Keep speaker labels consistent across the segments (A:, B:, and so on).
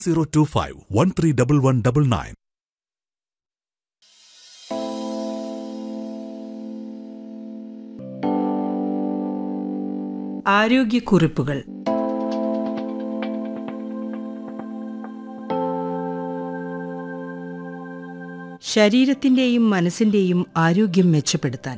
A: 025 131199.
B: ആരോഗ്യക്കുറിപ്പുകൾ ശരീരത്തിന്റെയും മനസ്സിന്റെയും ആരോഗ്യം മെച്ചപ്പെടുത്താൻ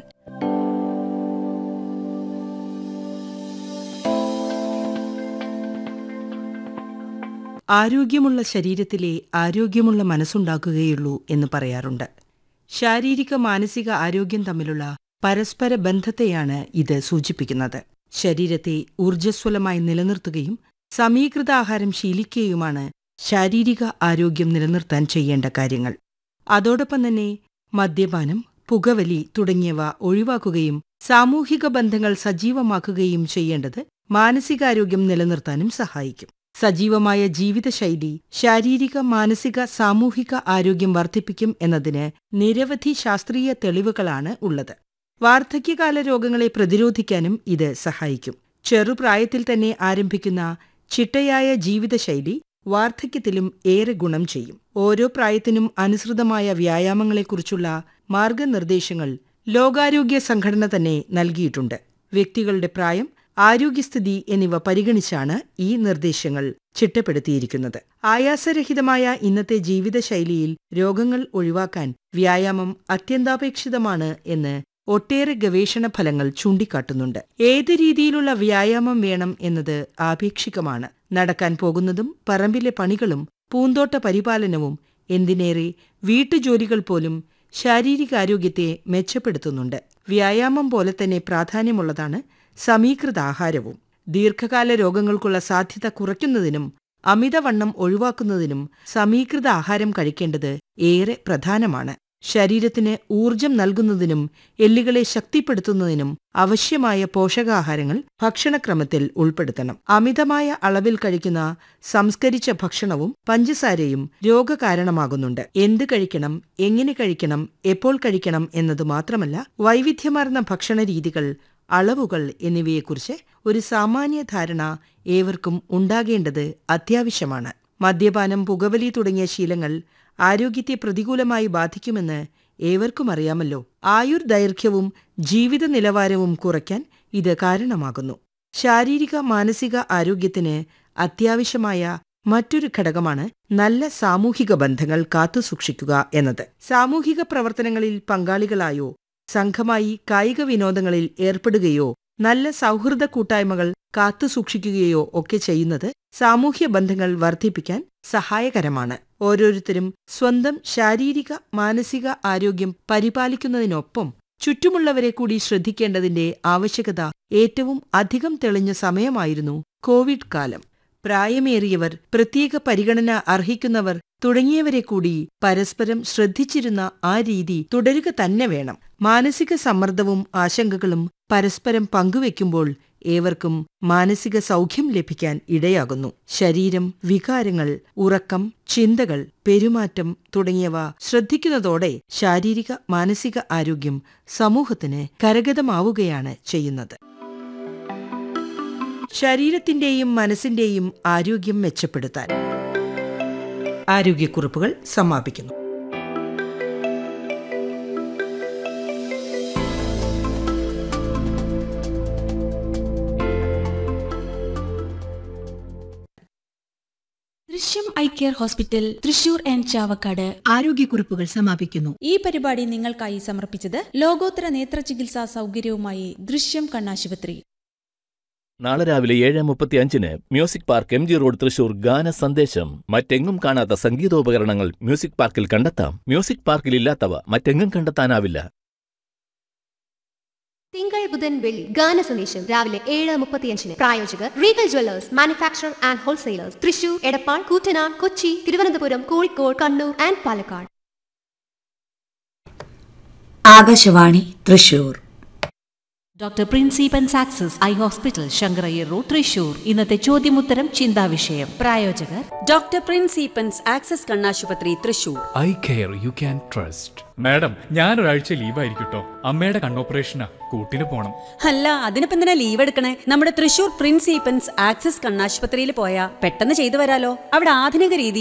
B: ആരോഗ്യമുള്ള ശരീരത്തിലെ ആരോഗ്യമുള്ള മനസ്സുണ്ടാക്കുകയുള്ളൂ എന്ന് പറയാറുണ്ട് ശാരീരിക മാനസിക ആരോഗ്യം തമ്മിലുള്ള പരസ്പര ബന്ധത്തെയാണ് ഇത് സൂചിപ്പിക്കുന്നത് ശരീരത്തെ ഊർജ്ജസ്വലമായി നിലനിർത്തുകയും സമീകൃത ആഹാരം ശീലിക്കുകയുമാണ് ശാരീരിക ആരോഗ്യം നിലനിർത്താൻ ചെയ്യേണ്ട കാര്യങ്ങൾ അതോടൊപ്പം തന്നെ മദ്യപാനം പുകവലി തുടങ്ങിയവ ഒഴിവാക്കുകയും സാമൂഹിക ബന്ധങ്ങൾ സജീവമാക്കുകയും ചെയ്യേണ്ടത് മാനസികാരോഗ്യം നിലനിർത്താനും സഹായിക്കും സജീവമായ ജീവിതശൈലി ശാരീരിക മാനസിക സാമൂഹിക ആരോഗ്യം വർദ്ധിപ്പിക്കും എന്നതിന് നിരവധി ശാസ്ത്രീയ തെളിവുകളാണ് ഉള്ളത് വാർദ്ധക്യകാല രോഗങ്ങളെ പ്രതിരോധിക്കാനും ഇത് സഹായിക്കും ചെറുപ്രായത്തിൽ തന്നെ ആരംഭിക്കുന്ന ചിട്ടയായ ജീവിതശൈലി വാർദ്ധക്യത്തിലും ഏറെ ഗുണം ചെയ്യും ഓരോ പ്രായത്തിനും അനുസൃതമായ വ്യായാമങ്ങളെക്കുറിച്ചുള്ള മാർഗനിർദ്ദേശങ്ങൾ ലോകാരോഗ്യ സംഘടന തന്നെ നൽകിയിട്ടുണ്ട് വ്യക്തികളുടെ പ്രായം ആരോഗ്യസ്ഥിതി എന്നിവ പരിഗണിച്ചാണ് ഈ നിർദ്ദേശങ്ങൾ ചിട്ടപ്പെടുത്തിയിരിക്കുന്നത് ആയാസരഹിതമായ ഇന്നത്തെ ജീവിതശൈലിയിൽ രോഗങ്ങൾ ഒഴിവാക്കാൻ വ്യായാമം അത്യന്താപേക്ഷിതമാണ് എന്ന് ഒട്ടേറെ ഗവേഷണ ഫലങ്ങൾ ചൂണ്ടിക്കാട്ടുന്നുണ്ട് ഏത് രീതിയിലുള്ള വ്യായാമം വേണം എന്നത് ആപേക്ഷികമാണ് നടക്കാൻ പോകുന്നതും പറമ്പിലെ പണികളും പൂന്തോട്ട പരിപാലനവും എന്തിനേറെ വീട്ടുജോലികൾ പോലും ശാരീരികാരോഗ്യത്തെ മെച്ചപ്പെടുത്തുന്നുണ്ട് വ്യായാമം പോലെ തന്നെ പ്രാധാന്യമുള്ളതാണ് സമീകൃത ആഹാരവും ദീർഘകാല രോഗങ്ങൾക്കുള്ള സാധ്യത കുറയ്ക്കുന്നതിനും അമിതവണ്ണം ഒഴിവാക്കുന്നതിനും സമീകൃത ആഹാരം കഴിക്കേണ്ടത് ഏറെ പ്രധാനമാണ് ശരീരത്തിന് ഊർജം നൽകുന്നതിനും എല്ലുകളെ ശക്തിപ്പെടുത്തുന്നതിനും ആവശ്യമായ പോഷകാഹാരങ്ങൾ ഭക്ഷണക്രമത്തിൽ ഉൾപ്പെടുത്തണം അമിതമായ അളവിൽ കഴിക്കുന്ന സംസ്കരിച്ച ഭക്ഷണവും പഞ്ചസാരയും രോഗകാരണമാകുന്നുണ്ട് എന്ത് കഴിക്കണം എങ്ങനെ കഴിക്കണം എപ്പോൾ കഴിക്കണം എന്നത് മാത്രമല്ല വൈവിധ്യമാർന്ന ഭക്ഷണ രീതികൾ അളവുകൾ എന്നിവയെക്കുറിച്ച് ഒരു സാമാന്യ ധാരണ ഏവർക്കും ഉണ്ടാകേണ്ടത് അത്യാവശ്യമാണ് മദ്യപാനം പുകവലി തുടങ്ങിയ ശീലങ്ങൾ ആരോഗ്യത്തെ പ്രതികൂലമായി ബാധിക്കുമെന്ന് ഏവർക്കും അറിയാമല്ലോ ആയുർദൈർഘ്യവും ജീവിത നിലവാരവും കുറയ്ക്കാൻ ഇത് കാരണമാകുന്നു ശാരീരിക മാനസിക ആരോഗ്യത്തിന് അത്യാവശ്യമായ മറ്റൊരു ഘടകമാണ് നല്ല സാമൂഹിക ബന്ധങ്ങൾ കാത്തുസൂക്ഷിക്കുക എന്നത് സാമൂഹിക പ്രവർത്തനങ്ങളിൽ പങ്കാളികളായോ സംഘമായി കായിക വിനോദങ്ങളിൽ ഏർപ്പെടുകയോ നല്ല സൗഹൃദ കൂട്ടായ്മകൾ കാത്തുസൂക്ഷിക്കുകയോ ഒക്കെ ചെയ്യുന്നത് സാമൂഹ്യ ബന്ധങ്ങൾ വർദ്ധിപ്പിക്കാൻ സഹായകരമാണ് ഓരോരുത്തരും സ്വന്തം ശാരീരിക മാനസിക ആരോഗ്യം പരിപാലിക്കുന്നതിനൊപ്പം ചുറ്റുമുള്ളവരെ കൂടി ശ്രദ്ധിക്കേണ്ടതിന്റെ ആവശ്യകത ഏറ്റവും അധികം തെളിഞ്ഞ സമയമായിരുന്നു കോവിഡ് കാലം പ്രായമേറിയവർ പ്രത്യേക പരിഗണന അർഹിക്കുന്നവർ തുടങ്ങിയവരെ കൂടി പരസ്പരം ശ്രദ്ധിച്ചിരുന്ന ആ രീതി തുടരുക തന്നെ വേണം മാനസിക സമ്മർദ്ദവും ആശങ്കകളും പരസ്പരം പങ്കുവെക്കുമ്പോൾ ഏവർക്കും മാനസിക സൗഖ്യം ലഭിക്കാൻ ഇടയാകുന്നു ശരീരം വികാരങ്ങൾ ഉറക്കം ചിന്തകൾ പെരുമാറ്റം തുടങ്ങിയവ ശ്രദ്ധിക്കുന്നതോടെ ശാരീരിക മാനസിക ആരോഗ്യം സമൂഹത്തിന് കരഗതമാവുകയാണ് ചെയ്യുന്നത് ശരീരത്തിന്റെയും മനസ്സിന്റെയും ആരോഗ്യം മെച്ചപ്പെടുത്താൻ ആരോഗ്യക്കുറിപ്പുകൾ സമാപിക്കുന്നു
C: ദൃശ്യം eye care hospital Thrissur and Chavakkad
D: ആരോഗ്യക്കുറിപ്പുകൾ സമാപിക്കുന്നു
C: ഈ പരിപാടി നിങ്ങൾക്കായി സമർപ്പിച്ചത് ലോകോത്തര നേത്ര ചികിത്സാ സൗകര്യവുമായി ദൃശ്യം കണ്ണാശുപത്രി
E: നാളെ രാവിലെ ഏഴ് മുപ്പത്തി അഞ്ചിന് music park M G road Thrissur ഗാന സന്ദേശം മറ്റെങ്ങും കാണാത്ത സംഗീതോപകരണങ്ങൾ മ്യൂസിക് പാർക്കിൽ കണ്ടെത്താം മ്യൂസിക് പാർക്കിൽ ഇല്ലാത്തവ മറ്റെങ്ങും കണ്ടെത്താനാവില്ല
F: തിങ്കൾ ബുധൻ വെള്ളി ഗാന സന്ദേശം രാവിലെ ഏഴ് മുപ്പത്തിയഞ്ചിന് പ്രായോജകർ regal jewellers manufacture and wholesalers Thrissur Edappal Koottanad Kochi Thiruvananthapuram Kozhikode Kannur and Palakkad
G: Akashvani Thrissur doctor പ്രിൻസിപ്പൻസ് access eye hospital Shankarayyar road Thrissur ഇന്നത്തെ ചോദ്യമുത്തരം ചിന്താവിഷയം പ്രായോജകർ
H: ഡോക്ടർ പ്രിൻസിപ്പൻസ് ആക്സസ് കണ്ണാശുപത്രി Thrissur
I: eye care you can trust madam ഞാൻ ഒരാഴ്ച ലീവായിരിക്കട്ടോ അമ്മയുടെ കണ്ണോപ്പറേഷനാ കൂട്ടിന് പോണം
H: അല്ല അതിനിപ്പോ എന്തിനാ ലീവ് എടുക്കണേ നമ്മുടെ തൃശൂർ പ്രിൻസിപ്പൻസ് ആക്സസ് കണ്ണാശുപത്രിയിൽ പോയാ പെട്ടെന്ന് ചെയ്തു വരാലോ അവിടെ ആധുനിക രീതി